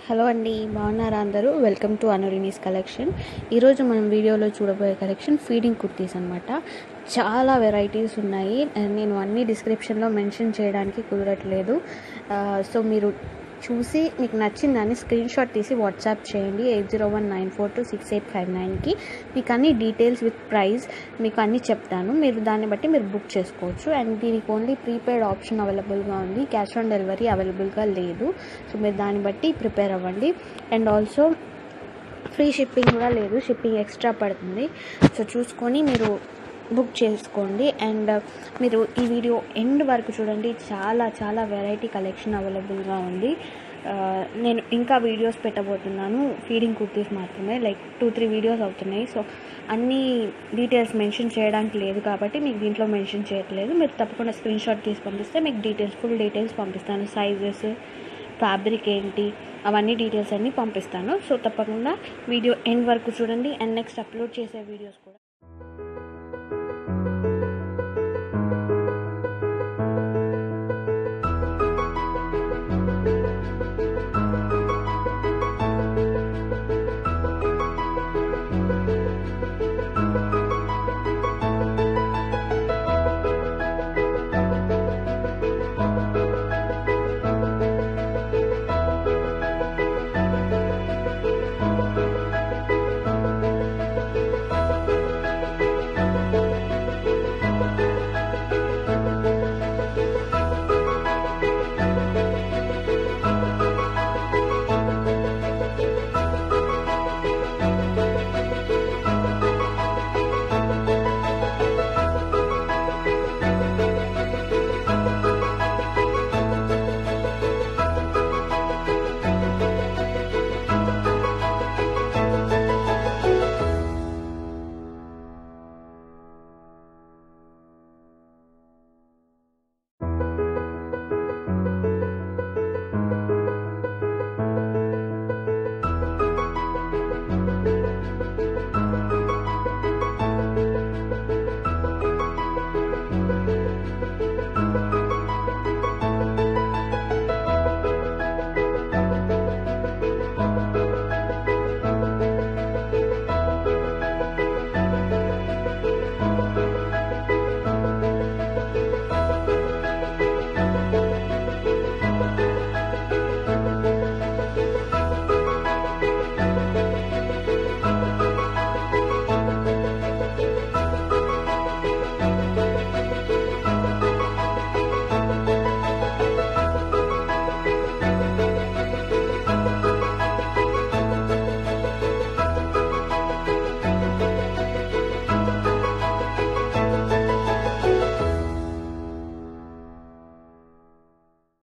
hello అండి బాగున్నారా అందరూ వెల్కమ్ టు అనురినీస్ కలెక్షన్ ఈరోజు మనం వీడియోలో చూడబోయే కలెక్షన్ ఫీడింగ్ కుర్తీస్ అనమాట చాలా వెరైటీస్ ఉన్నాయి అండ్ నేను అన్ని డిస్క్రిప్షన్లో మెన్షన్ చేయడానికి కుదరట్లేదు సో మీరు చూసి మీకు నచ్చిన దాన్ని స్క్రీన్ షాట్ తీసి వాట్సాప్ చేయండి eight zero one nine four two six eight five నైన్కి మీకు అన్ని డీటెయిల్స్ విత్ ప్రైస్ మీకు అన్నీ చెప్తాను మీరు దాన్ని బట్టి మీరు బుక్ చేసుకోవచ్చు అండ్ దీనికి ఓన్లీ ప్రీపెయిడ్ ఆప్షన్ అవైలబుల్గా ఉంది క్యాష్ ఆన్ డెలివరీ అవైలబుల్గా లేదు సో మీరు దాన్ని బట్టి ప్రిపేర్ అవ్వండి అండ్ ఆల్సో ఫ్రీ షిప్పింగ్ కూడా లేదు షిప్పింగ్ ఎక్స్ట్రా పడుతుంది సో చూసుకొని మీరు బుక్ చేసుకోండి అండ్ మీరు ఈ వీడియో ఎండ్ వరకు చూడండి చాలా చాలా వెరైటీ కలెక్షన్ అవైలబుల్గా ఉంది ఆ, నేను ఇంకా వీడియోస్ పెట్టబోతున్నాను ఫీడింగ్ కుర్తీస్ మాత్రమే లైక్ టూ త్రీ వీడియోస్ అవుతున్నాయి సో అన్ని డీటెయిల్స్ మెన్షన్ చేయడానికి లేదు కాబట్టి మీకు దీంట్లో మెన్షన్ చేయట్లేదు మీరు తప్పకుండా స్క్రీన్ షాట్ తీసి పంపిస్తే మీకు డీటెయిల్స్ ఫుల్ డీటెయిల్స్ పంపిస్తాను సైజెస్ ఫ్యాబ్రిక్ ఏంటి అవన్నీ డీటెయిల్స్ అన్నీ పంపిస్తాను సో తప్పకుండా వీడియో ఎండ్ వరకు చూడండి అండ్ నెక్స్ట్ అప్లోడ్ చేసే వీడియోస్ కూడా